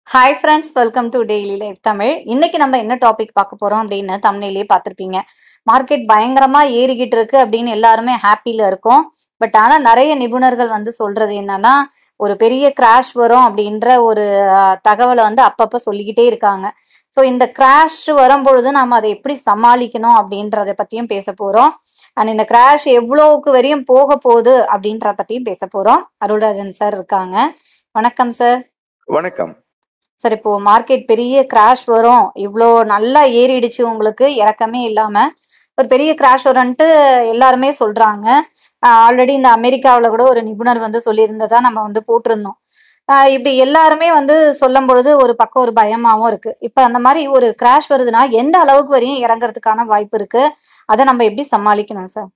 Hi friends welcome to daily life Tamil இன்னைக்கு நம்ம என்ன டாபிக் பார்க்க போறோம் அப்படின்னு தமிழ்லேயே பார்த்துருப்பீங்க மார்க்கெட் பயங்கரமா ஏறிக்கிட்டு இருக்கு அப்படின்னு எல்லாருமே ஹாப்பியில இருக்கோம் பட் ஆனா நிறைய நிபுணர்கள் வந்து சொல்றது என்னன்னா ஒரு பெரிய கிராஷ் வரும் அப்படின்ற ஒரு அஹ், தகவலை வந்து அப்பப்ப சொல்லிக்கிட்டே இருக்காங்க ஸோ இந்த கிராஷ் வரும்பொழுது நம்ம அதை எப்படி சமாளிக்கணும் அப்படின்றத பத்தியும் பேச போறோம் அண்ட் இந்த கிராஷ் எவ்வளவுக்கு வரையும் போக போகுது அப்படின்றத பத்தியும் பேச போறோம் அருள்ராஜன் சார் இருக்காங்க வணக்கம் சார் வணக்கம் சார் இப்போ மார்க்கெட் பெரிய கிராஷ் வரும் இவ்வளோ நல்லா ஏறிடுச்சு உங்களுக்கு இறக்கமே இல்லாம ஒரு பெரிய கிராஷ் வரும்ன்ட்டு எல்லாருமே சொல்றாங்க ஆல்ரெடி இந்த அமெரிக்காவில் கூட ஒரு நிபுணர் வந்து சொல்லியிருந்ததா நம்ம வந்து போட்டிருந்தோம் ஆஹ் இப்படி எல்லாருமே வந்து சொல்லும் பொழுது ஒரு பக்கம் ஒரு பயமாவும் இருக்கு இப்ப அந்த மாதிரி ஒரு கிராஷ் வருதுன்னா எந்த அளவுக்கு வரையும் இறங்குறதுக்கான வாய்ப்பு இருக்கு அதை நம்ம எப்படி சமாளிக்கணும் சார்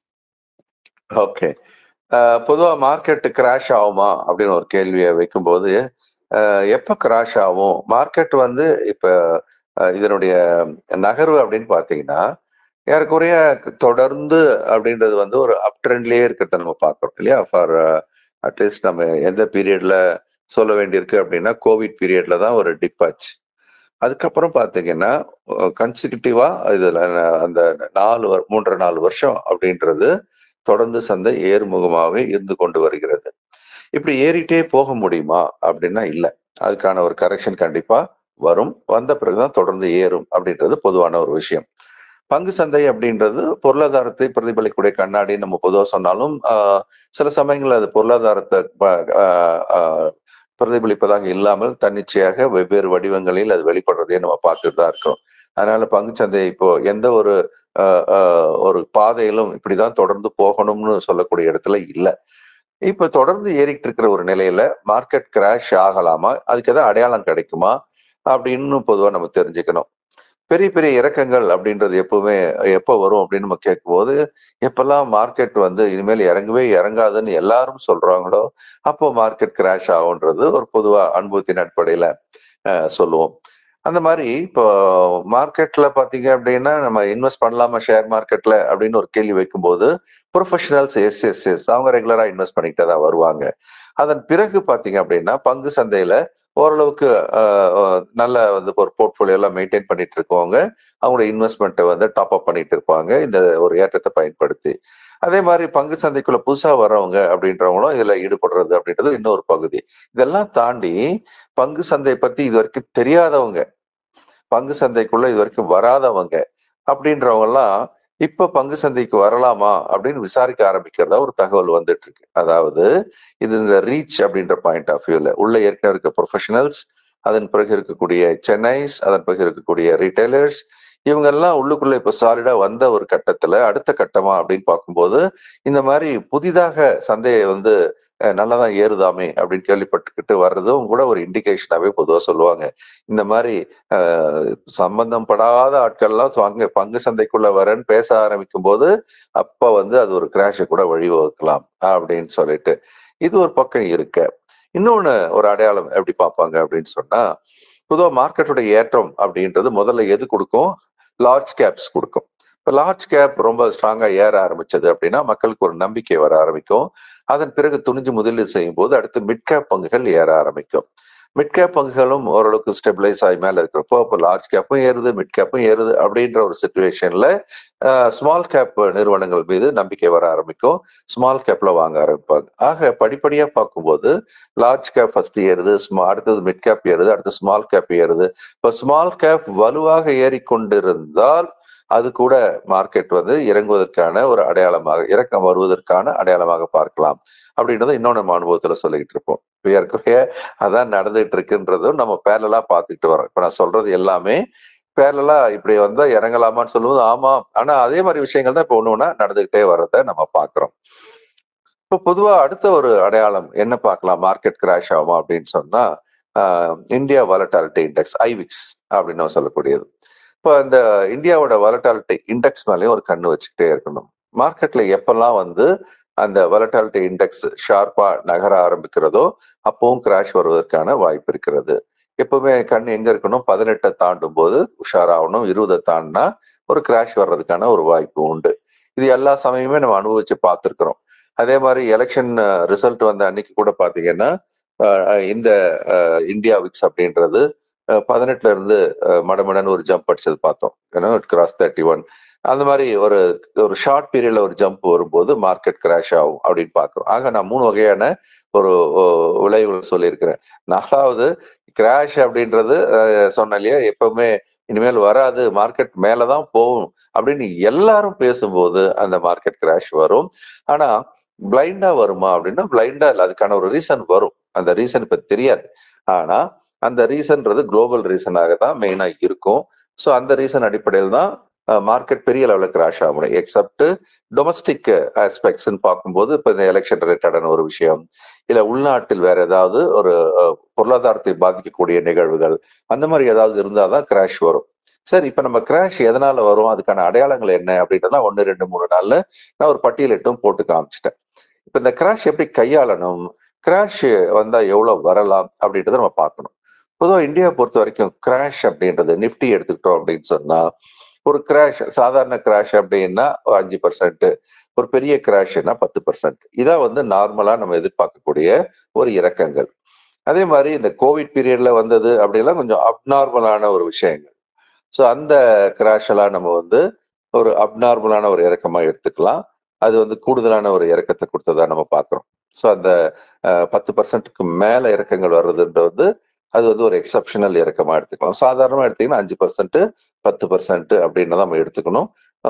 ஓகே பொதுவா மார்க்கெட் கிராஷ் ஆகுமா அப்படின்னு ஒரு கேள்வியை வைக்கும்போது அஹ், எப்ப கிராஷ் ஆகும் மார்க்கெட் வந்து இப்ப அஹ், இதனுடைய நகர்வு அப்படின்னு பார்த்தீங்கன்னா ஏறக்குறைய தொடர்ந்து அப்படின்றது வந்து ஒரு அப் ட்ரெண்ட்லயே இருக்கிறத நம்ம பார்க்கறோம் இல்லையா ஃபார் அட்லீஸ்ட் நம்ம எந்த பீரியட்ல சொல்ல வேண்டியிருக்கு அப்படின்னா கோவிட் பீரியட்ல தான் ஒரு டிப் ஆச்சு அதுக்கப்புறம் பார்த்தீங்கன்னா கன்சிக்யூட்டிவா இதுல அந்த நாலு வரு- மூன்றரை நாலு வருஷம் அப்படின்றது தொடர்ந்து சந்தை ஏறுமுகமாகவே இருந்து கொண்டு வருகிறது இப்படி ஏறிட்டே போக முடியுமா அப்படின்னா இல்ல அதுக்கான ஒரு கரெக்ஷன் கண்டிப்பா வரும் வந்த பிறகுதான் தொடர்ந்து ஏறும் அப்படின்றது பொதுவான ஒரு விஷயம் பங்கு சந்தை அப்படின்றது பொருளாதாரத்தை பிரதிபலிக்கக்கூடிய கண்ணாடி நம்ம பொதுவா சொன்னாலும் ஆஹ், சில சமயங்கள்ல அது பொருளாதாரத்தை ப- ஆஹ், ஆஹ், பிரதிபலிப்பதாக இல்லாமல் தன்னிச்சையாக வெவ்வேறு வடிவங்களில் அது வெளிப்படுறதையே நம்ம பார்த்துட்டு தான் இருக்கிறோம் அதனால பங்கு சந்தை இப்போ எந்த ஒரு ஆஹ், ஆஹ், ஒரு பாதையிலும் இப்படிதான் தொடர்ந்து போகணும்னு சொல்லக்கூடிய இடத்துல இல்லை இப்ப தொடர்ந்து ஏறிட்டு இருக்கிற ஒரு நிலையில மார்க்கெட் கிராஷ் ஆகலாமா அதுக்கு ஏதாவது அடையாளம் கிடைக்குமா அப்படின்னு பொதுவா நம்ம தெரிஞ்சுக்கணும் பெரிய பெரிய இறக்கங்கள் அப்படின்றது எப்பவுமே எப்போ வரும் அப்படின்னு நம்ம கேட்கும்போது எப்பெல்லாம் மார்க்கெட் வந்து இனிமேல் இறங்கவே இறங்காதுன்னு எல்லாரும் சொல்றாங்களோ அப்போ மார்க்கெட் கிராஷ் ஆகுன்றது ஒரு பொதுவா அனுபவத்தின் அடிப்படையில அஹ், சொல்லுவோம் அந்த மாதிரி இப்போ மார்க்கெட்ல பாத்தீங்க அப்படின்னா நம்ம இன்வெஸ்ட் பண்ணலாமா ஷேர் மார்க்கெட்ல அப்படின்னு ஒரு கேள்வி வைக்கும்போது ப்ரொஃபஷனல்ஸ் எஸ் எஸ் எஸ் அவங்க ரெகுலரா இன்வெஸ்ட் பண்ணிக்கிட்டே தான் வருவாங்க அதன் பிறகு பாத்தீங்க அப்படின்னா பங்கு சந்தையில ஓரளவுக்கு ஆஹ், ஆஹ், நல்ல வந்து ஒரு போர்ட்ஃபோலியோ எல்லாம் மெயின்டைன் பண்ணிட்டு இருக்கவங்க அவங்களோட இன்வெஸ்ட்மெண்ட்டை வந்து டாப் அப் பண்ணிட்டு இருப்பாங்க இந்த ஒரு ஏற்றத்தை பயன்படுத்தி அதே மாதிரி பங்கு சந்தைக்குள்ள புதுசா வர்றவங்க அப்படின்றவங்களும் இதுல ஈடுபடுறது அப்படின்றது இன்னொரு பகுதி இதெல்லாம் தாண்டி பங்கு சந்தை பத்தி இது வரைக்கும் தெரியாதவங்க பங்கு சந்தைக்குள்ள இது வரைக்கும் வராதவங்க அப்படின்றவங்க எல்லாம் இப்ப பங்கு சந்தைக்கு வரலாமா அப்படின்னு விசாரிக்க ஆரம்பிக்கிறதா ஒரு தகவல் வந்துட்டு இருக்கு அதாவது இது இந்த ரீச் அப்படின்ற பாயிண்ட் ஆஃப் வியூல உள்ள ஏற்கனவே இருக்க ப்ரொஃபஷனல்ஸ் அதன் பிறகு இருக்கக்கூடிய சென்னைஸ் அதன் பிறகு இருக்கக்கூடிய ரீட்டைலர்ஸ் இவங்க எல்லாம் உள்ளுக்குள்ள இப்ப சாலிடா வந்த ஒரு கட்டத்துல அடுத்த கட்டமா அப்படின்னு பார்க்கும்போது இந்த மாதிரி புதிதாக சந்தையை வந்து அஹ், நல்லாதான் ஏறுதாமே அப்படின்னு கேள்விப்பட்டுக்கிட்டு வர்றதும் கூட ஒரு இண்டிகேஷனாவே பொதுவா சொல்லுவாங்க இந்த மாதிரி அஹ், சம்பந்தம் படாத ஆட்கள்லாம் பங்கு பங்கு சந்தைக்குள்ள வரேன்னு பேச ஆரம்பிக்கும் போது அப்ப வந்து அது ஒரு கிராஷை கூட வழிவகுக்கலாம் அப்படின்னு சொல்லிட்டு இது ஒரு பக்கம் இருக்க இன்னொன்னு ஒரு அடையாளம் எப்படி பார்ப்பாங்க அப்படின்னு சொன்னா பொதுவாக மார்க்கெட்டோட ஏற்றம் அப்படின்றது முதல்ல எது கொடுக்கும் லார்ஜ் கேப்ஸ் கொடுக்கும் இப்போ லார்ஜ் கேப் ரொம்ப ஸ்ட்ராங்கா ஏற ஆரம்பிச்சது அப்படின்னா மக்களுக்கு ஒரு நம்பிக்கை வர ஆரம்பிக்கும் அதன் பிறகு துணிஞ்சு முதலீடு செய்யும் போது அடுத்து மிட் கேப் பங்குகள் ஏற ஆரம்பிக்கும் மிட் கேப் பங்குகளும் ஓரளவுக்கு ஸ்டெபிளைஸ் ஆகி மேல இருக்கிறப்போ அப்போ லார்ஜ் கேப்பும் ஏறுது மிட் கேப்பும் ஏறுது அப்படின்ற ஒரு சுச்சுவேஷன்ல ஸ்மால் கேப் நிறுவனங்கள் மீது நம்பிக்கை வர ஆரம்பிக்கும் ஸ்மால் கேப்ல வாங்க ஆரம்பிப்பாங்க ஆக படிப்படியா பார்க்கும்போது லார்ஜ் கேப் ஃபர்ஸ்ட் ஏறுது small- அடுத்தது மிட் கேப் ஏறுது அடுத்து ஸ்மால் கேப் ஏறுது இப்போ ஸ்மால் கேப் வலுவாக ஏறிக்கொண்டிருந்தால் அது கூட மார்க்கெட் வந்து இறங்குவதற்கான ஒரு அடையாளமாக இறக்கம் வருவதற்கான அடையாளமாக பார்க்கலாம் அப்படின்றத இன்னொன்று நம்ம அனுபவத்துல சொல்லிக்கிட்டு இருப்போம் இப்போ ஏற்கனவே அதான் நடந்துட்டு இருக்குன்றதும் நம்ம பேரலா பார்த்துக்கிட்டு வரோம் இப்போ நான் சொல்றது எல்லாமே பேரலா இப்படி வந்தா இறங்கலாமான்னு சொல்லும்போது ஆமா ஆனா அதே மாதிரி விஷயங்கள் தான் இப்போ ஒண்ணு ஒண்ணா நடந்துகிட்டே வர்றதை நம்ம பார்க்கிறோம் இப்போ பொதுவா அடுத்த ஒரு அடையாளம் என்ன பார்க்கலாம் மார்க்கெட் கிராஷ் ஆகுமா அப்படின்னு சொன்னா இந்தியா வாலட்டாலிட்டி இண்டெக்ஸ் ஐவிக்ஸ் அப்படின்னு நம்ம சொல்லக்கூடியது இப்போ இந்த இந்தியாவோட வாலட்டாலிட்டி இண்டெக்ஸ் மேலேயும் ஒரு கண்ணு வச்சுக்கிட்டே இருக்கணும் மார்க்கெட்ல எப்பெல்லாம் வந்து அந்த வாலட்டாலிட்டி இண்டெக்ஸ் ஷார்ப்பா நகர ஆரம்பிக்கிறதோ அப்பவும் கிராஷ் வருவதற்கான வாய்ப்பு இருக்கிறது எப்பவுமே கண் எங்க இருக்கணும் பதினெட்டை தாண்டும் போது உஷாராகணும் இருபதை தாண்டினா ஒரு கிராஷ் வர்றதுக்கான ஒரு வாய்ப்பு உண்டு இது எல்லா சமயமே நம்ம அனுபவிச்சு பார்த்துருக்குறோம் அதே மாதிரி எலெக்ஷன் ரிசல்ட் வந்த அன்னைக்கு கூட பாத்தீங்கன்னா அஹ் இந்த அஹ், இந்தியா விக்ஸ் அப்படின்றது அஹ், பதினெட்டுல இருந்து அஹ், மடமடன்னு ஒரு ஜம்ப் அடிச்சது பார்த்தோம் ஏன்னா கிராஸ் தேர்ட்டி ஒன் அந்த மாதிரி ஒரு ஒரு ஷார்ட் பீரியட்ல ஒரு ஜம்ப் வரும்போது மார்க்கெட் கிராஷ் ஆகும் அப்படின்னு பார்க்குறோம் ஆக நான் மூணு வகையான ஒரு ஓ, விளைவுகள் சொல்லியிருக்கிறேன் நாலாவது கிராஷ் அப்படின்றது அஹ், சொன்னேன் இல்லையா எப்பவுமே இனிமேல் வராது மார்க்கெட் மேலதான் போகும் அப்படின்னு எல்லாரும் பேசும்போது அந்த மார்க்கெட் கிராஷ் வரும் ஆனா பிளைண்டா வருமா அப்படின்னா பிளைண்டா இல்லை அதுக்கான ஒரு ரீசன் வரும் அந்த ரீசன் இப்ப தெரியாது ஆனா அந்த ரீசன்றது குளோபல் ரீசனாக தான் மெயினா இருக்கும் ஸோ அந்த ரீசன் அடிப்படையில் தான் மார்க்கெட் பெரிய லெவலில் கிராஷ் ஆக முடியும் எக்ஸப்ட் டொமஸ்டிக் ஆஸ்பெக்ட்ஸ்ன்னு பார்க்கும்போது இப்போ இந்த எலெக்ஷன் ரிலேட்டடான ஒரு விஷயம் இல்ல உள்நாட்டில் வேற ஏதாவது ஒரு அஹ், பொருளாதாரத்தை பாதிக்கக்கூடிய நிகழ்வுகள் அந்த மாதிரி ஏதாவது இருந்தாதான் கிராஷ் வரும் சரி இப்ப நம்ம கிராஷ் எதனால வரும் அதுக்கான அடையாளங்கள் என்ன அப்படின்றதெல்லாம் ஒன்னு ரெண்டு மூணு நாள்ல நான் ஒரு பட்டியலிட்டும் போட்டு காமிச்சிட்டேன் இப்ப இந்த கிராஷ் எப்படி கையாளணும் கிராஷ் வந்தா எவ்வளவு வரலாம் அப்படின்றத நம்ம பார்க்கணும் பொதுவாக இந்தியா பொறுத்த வரைக்கும் கிராஷ் அப்படின்றது நிஃப்டி எடுத்துக்கிட்டோம் அப்படின்னு சொன்னா ஒரு கிராஷ் சாதாரண கிராஷ் அப்படின்னா அஞ்சு பர்சன்ட் ஒரு பெரிய கிராஷ்னா பத்து பர்சன்ட் இதான் வந்து நார்மலா நம்ம எதிர்பார்க்கக்கூடிய ஒரு இறக்கங்கள் அதே மாதிரி இந்த கோவிட் பீரியட்ல வந்தது அப்படிலாம் கொஞ்சம் அப்நார்மலான ஒரு விஷயங்கள் ஸோ அந்த கிராஷ் எல்லாம் நம்ம வந்து ஒரு அப்நார்மலான ஒரு இறக்கமா எடுத்துக்கலாம் அது வந்து கூடுதலான ஒரு இறக்கத்தை கொடுத்ததா நம்ம பார்க்குறோம் ஸோ அந்த அஹ், பத்து பர்சன்ட்டுக்கு மேல இறக்கங்கள் வர்றதுன்றது அது வந்து ஒரு எக்ஸப்ஷனல் இறக்கமா எடுத்துக்கலாம் சாதாரணமா எடுத்தீங்கன்னா அஞ்சு பர்சன்ட் பத்து பர்சன்ட் அப்படின்னு தான் நம்ம எடுத்துக்கணும்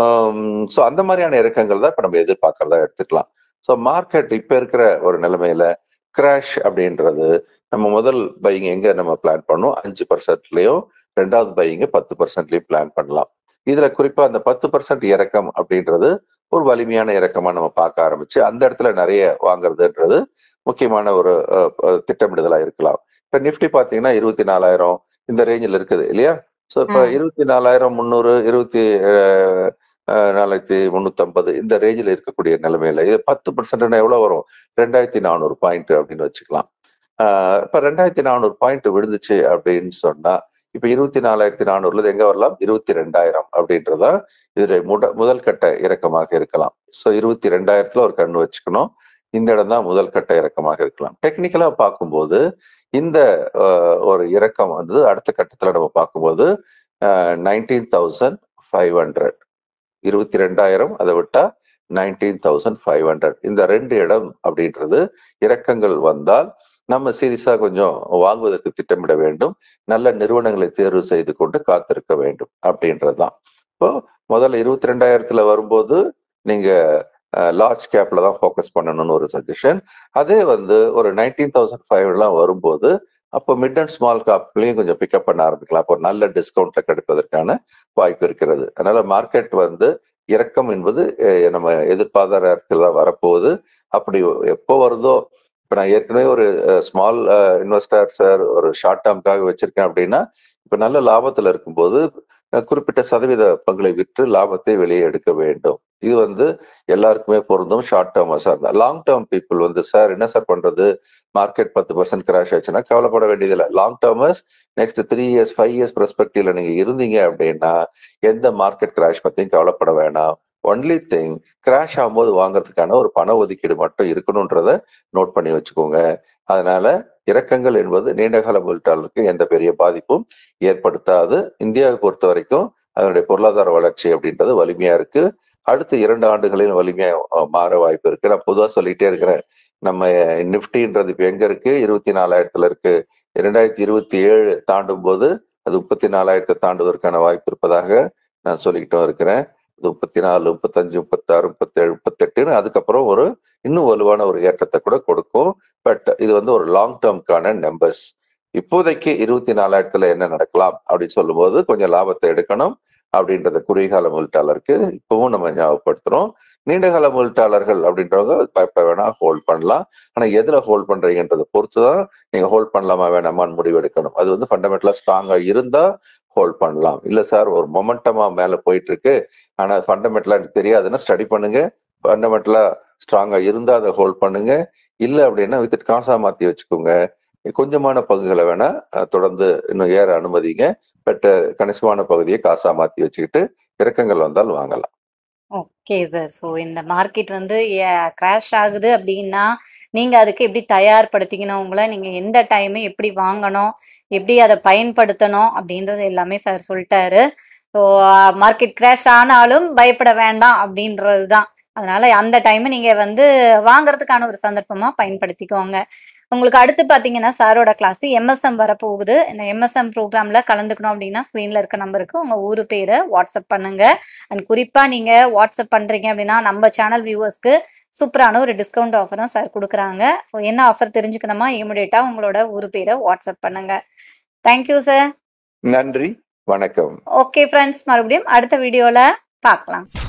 ஸோ அந்த மாதிரியான இறக்கங்கள் தான் இப்போ நம்ம எதிர்பார்க்கறதா எடுத்துக்கலாம் ஸோ மார்க்கெட் இப்போ இருக்கிற ஒரு நிலைமையில கிராஷ் அப்படின்றது நம்ம முதல் பையிங் எங்க நம்ம பிளான் பண்ணோம் அஞ்சு பர்சன்ட்லயும் ரெண்டாவது பையிங்க பத்து பர்சன்ட்லயும் பிளான் பண்ணலாம் இதுல குறிப்பா அந்த பத்து பர்சன்ட் இறக்கம் அப்படின்றது ஒரு வலிமையான இறக்கமா நம்ம பார்க்க ஆரம்பிச்சு அந்த இடத்துல நிறைய வாங்குறதுன்றது முக்கியமான ஒரு அஹ், அஹ், திட்டமிடுதலா இருக்கலாம் இப்ப நிஃப்டி பாத்தீங்கன்னா இருபத்தி நாலாயிரம் இந்த ரேஞ்சில் இருக்குது இல்லையா ஸோ இப்போ ம். இருபத்தி நாலாயிரம் முந்நூறு இருபத்தி அஹ், அஹ், நாலாயிரத்தி முந்நூற்றம்பது இந்த ரேஞ்சில் இருக்கக்கூடிய நிலைமையில இது பத்து பர்சன்ட்னா எவ்வளோ வரும் ரெண்டாயிரத்தி நானூறு பாயிண்ட் அப்படின்னு வச்சுக்கலாம் ஆஹ் இப்ப ரெண்டாயிரத்தி நானூறு பாயிண்ட் விழுந்துச்சு அப்படின்னு சொன்னா இப்ப இருபத்தி நாலாயிரத்தி நானூறுல இருந்து எங்க வரலாம் இருபத்தி ரெண்டாயிரம் அப்படின்றதா இது முட முதல் கட்ட இறக்கமாக இருக்கலாம் ஸோ இருபத்தி ரெண்டாயிரத்துல ஒரு கண்ணு வச்சுக்கணும் இந்த இடம் தான் முதல் கட்ட இறக்கமாக இருக்கலாம் டெக்னிக்கலா பார்க்கும்போது இந்த ஆஹ், ஒரு இறக்கம் வந்து அடுத்த கட்டத்துல நம்ம பார்க்கும்போது நைன்டீன் தௌசண்ட் ஃபைவ் ஹண்ட்ரட் இருபத்தி ரெண்டாயிரம் அதை விட்டா நைன்டீன் தௌசண்ட் ஃபைவ் ஹண்ட்ரட் இந்த ரெண்டு இடம் அப்படின்றது இறக்கங்கள் வந்தால் நம்ம சீரியஸா கொஞ்சம் வாங்குவதற்கு திட்டமிட வேண்டும் நல்ல நிறுவனங்களை தேர்வு செய்து கொண்டு காத்திருக்க வேண்டும் அப்படின்றதுதான் இப்போ முதல்ல இருபத்தி ரெண்டாயிரத்துல வரும்போது நீங்க லார்ஜ் கேப்ல தான் ஃபோக்கஸ் பண்ணணும்னு ஒரு சஜஷன் அதே வந்து ஒரு நைன்டீன் தௌசண்ட் ஃபைவ்லாம் வரும்போது அப்போ மிட் அண்ட் ஸ்மால் காப்லையும் கொஞ்சம் பிக்கப் பண்ண ஆரம்பிக்கலாம் அப்போ நல்ல டிஸ்கவுண்ட்ல கிடைப்பதற்கான வாய்ப்பு இருக்கிறது அதனால மார்க்கெட் வந்து இறக்கம் என்பது அஹ், நம்ம எதிர்பார்த்த நேரத்தில் தான் வரப்போகுது அப்படி எப்போ வருதோ இப்போ நான் ஏற்கனவே ஒரு ஸ்மால் இன்வெஸ்டர் சார் ஒரு ஷார்ட் டேர்ம்காக வச்சிருக்கேன் அப்படின்னா இப்போ நல்ல லாபத்தில் இருக்கும்போது அஹ், குறிப்பிட்ட சதவீத பங்களை விற்று லாபத்தை வெளியே எடுக்க வேண்டும் இது வந்து எல்லாருக்குமே பொருந்தும் ஷார்ட் டேர்மா சார் லாங் டேர்ம் பீப்புள் வந்து சார் என்ன சார் பண்றது மார்க்கெட் பத்து பர்சன்ட் கிராஷ் ஆச்சுன்னா கவலைப்பட வேண்டியதில்லை long termers next three years five years பெர்ஸ்பெக்டிவ்ல நீங்க இருந்தீங்க அப்படின்னா எந்த மார்க்கெட் கிராஷ் பத்தியும் கவலைப்பட வேணாம் ஒன்லி திங் கிராஷ் ஆகும்போது வாங்குறதுக்கான ஒரு பண ஒதுக்கீடு மட்டும் இருக்கணும்ன்றத நோட் பண்ணி வச்சுக்கோங்க அதனால இறக்கங்கள் என்பது நீண்டகால முதலீட்டாளருக்கு எந்த பெரிய பாதிப்பும் ஏற்படுத்தாது இந்தியாவை பொறுத்த வரைக்கும் அதனுடைய பொருளாதார வளர்ச்சி அப்படின்றது வலிமையா இருக்கு அடுத்த இரண்டு ஆண்டுகளில் வலிமையா அஹ், மாற வாய்ப்பு இருக்கு நான் பொதுவா சொல்லிட்டே இருக்கிறேன் நம்ம நிப்டின்றது இப்ப எங்க இருக்கு இருபத்தி நாலாயிரத்துல இருக்கு இரண்டாயிரத்தி இருபத்தி ஏழு தாண்டும் போது அது முப்பத்தி நாலாயிரத்தை தாண்டுவதற்கான வாய்ப்பு இருப்பதாக நான் சொல்லிக்கிட்டும் இருக்கிறேன் அது முப்பத்தி நாலு முப்பத்தஞ்சு முப்பத்தாறு முப்பத்தேழு முப்பத்தெட்டுன்னு அதுக்கப்புறம் ஒரு இன்னும் வலுவான ஒரு ஏற்றத்தை கூட கொடுக்கும் பட் இது வந்து ஒரு லாங் டேர்ம்க்கான நம்பர்ஸ் இப்போதைக்கு இருபத்தி நாலாயிரத்துல என்ன நடக்கலாம் அப்படின்னு சொல்லும்போது கொஞ்சம் லாபத்தை எடுக்கணும் அப்படின்றத குறுகிய முதலீட்டாளருக்கு இப்பவும் நம்ம ஞாபகப்படுத்துறோம் நீண்டகால முதலீட்டாளர்கள் அப்படின்றவங்க பயப்பட வேணாம் ஹோல்ட் பண்ணலாம் ஆனா எதுல ஹோல்ட் பண்றீங்கன்றதை பொறுத்து தான் நீங்க ஹோல்ட் பண்ணலாமா வேணாமான்னு முடிவு எடுக்கணும் அது வந்து ஃபண்டமெண்டலா ஸ்ட்ராங்கா இருந்தா ஹோல்ட் பண்ணலாம் இல்ல சார் ஒரு மொமெண்டமா மேல போயிட்டு இருக்கு ஆனா ஃபண்டமெண்டலா எனக்கு தெரியாதுன்னா ஸ்டடி பண்ணுங்க ஃபண்டமெண்டலா ஸ்ட்ராங்கா இருந்தா அதை ஹோல்ட் பண்ணுங்க இல்ல அப்படின்னா வித்துட்டு காசா மாத்தி வச்சுக்கோங்க கொஞ்சமான பங்குகளை வேணா அஹ், தொடர்ந்து இன்னும் ஏற அனுமதிங்க பட் கணிசமான பகுதியை காசா மாத்தி வச்சுக்கிட்டு இறக்கங்கள் வந்தால் வாங்கலாம் ஓகே சார் ஸோ இந்த மார்க்கெட் வந்து கிராஷ் ஆகுது அப்படின்னா நீங்க அதுக்கு எப்படி தயார்படுத்திக்கணும் உங்களை நீங்க எந்த டைம் எப்படி வாங்கணும் எப்படி அதை பயன்படுத்தணும் அப்படின்றது எல்லாமே சார் சொல்லிட்டாரு ஸோ மார்க்கெட் கிராஷ் ஆனாலும் பயப்பட வேண்டாம் அப்படின்றது தான் அதனால அந்த டைம் நீங்க வந்து வாங்குறதுக்கான ஒரு சந்தர்ப்பமா பயன்படுத்திக்கோங்க உங்களுக்கு அடுத்து பாத்தீங்கன்னா சாரோட கிளாஸ் எம்எஸ்எம் வரப்போகுது இந்த எம்எஸ்எம் ப்ரோக்ராம்ல கலந்துக்கணும் அப்படின்னா ஸ்க்ரீன்ல இருக்க நம்பருக்கு உங்க ஊரு பேரை வாட்ஸ்அப் பண்ணுங்க அண்ட் குறிப்பா நீங்க வாட்ஸ்அப் பண்றீங்க அப்படின்னா நம்ம சேனல் வியூவர்ஸ்க்கு சூப்பரான ஒரு டிஸ்கவுண்ட் ஆஃபரும் சார் கொடுக்குறாங்க ஸோ என்ன ஆஃபர் தெரிஞ்சுக்கணுமா இமிடியேட்டா உங்களோட ஊரு பேரை வாட்ஸ்அப் பண்ணுங்க தேங்க்யூ சார் நன்றி வணக்கம் ஓகே ஃப்ரெண்ட்ஸ் மறுபடியும் அடுத்த வீடியோல பார்க்கலாம்